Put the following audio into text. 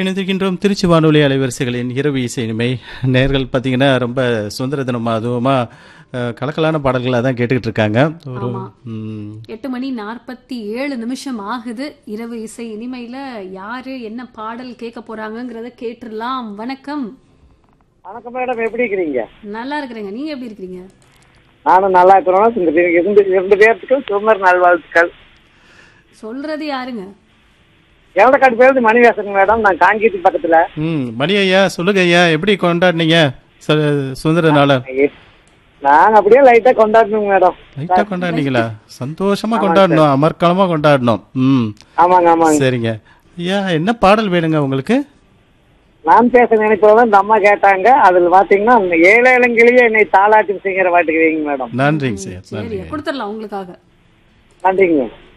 இணைந்திருக்கின்றோம் திருச்சி வானொலி அலைவரிசைகளின் இரவு இசை இனிமை நேர்கள் பார்த்தீங்கன்னா ரொம்ப சுதந்திர தினம் அதுவுமா அஹ், கலக்கலான பாடல்களாக தான் கேட்டுக்கிட்டு இருக்காங்க ஒரு ஆமா. ம், எட்டு மணி நாற்பத்தி ஏழு நிமிஷம் ஆகுது இரவு இசை இனிமையில யாரு என்ன பாடல் கேட்க போறாங்கங்கிறத கேட்டுடலாம் வணக்கம் வணக்கம் மேடம் எப்படி இருக்கிறீங்க நல்லா இருக்கிறேங்க நீங்க எப்படி இருக்கிறீங்க நானும் நல்லா இருக்கிறோம் இந்த பேருக்கு இருந்து இரண்டு பேர்த்துக்கு சுதந்திர நல்வாழ்த்துக்கள் சொல்றது யாருங்க எவ்வளோக்காட்டு பேருந்து மணி பேசுறேங்க மேடம் நான் காங்கேயத்து பக்கத்துல ம் மணி ஐயா சொல்லுங்க ஐயா எப்படி கொண்டாடினீங்க சு- சுதந்திர நாளை நாங்க அப்படியே லைட்டா கொண்டாடணுங்க மேடம் லைட்டாக கொண்டாடினீங்களா சந்தோஷமா கொண்டாடணும் அமர்க்களமா கொண்டாடணும் ம் ஆமாங்க ஆமாங்க சரிங்க ஐயா என்ன பாடல் வேணுங்க உங்களுக்கு நான் பேச நினைப்பதான் இந்த அம்மா கேட்டாங்க அதுல பாத்தீங்கன்னா அந்த ஏழை இளங்கிலேயே என்னை தாளாட்டி செய்கிற பாட்டுக்கு வைங்க மேடம் நன்றிங்க சார் சரி நன்றிங்க கொடுத்துடலாம் உங்களுக்காக நன்றிங்க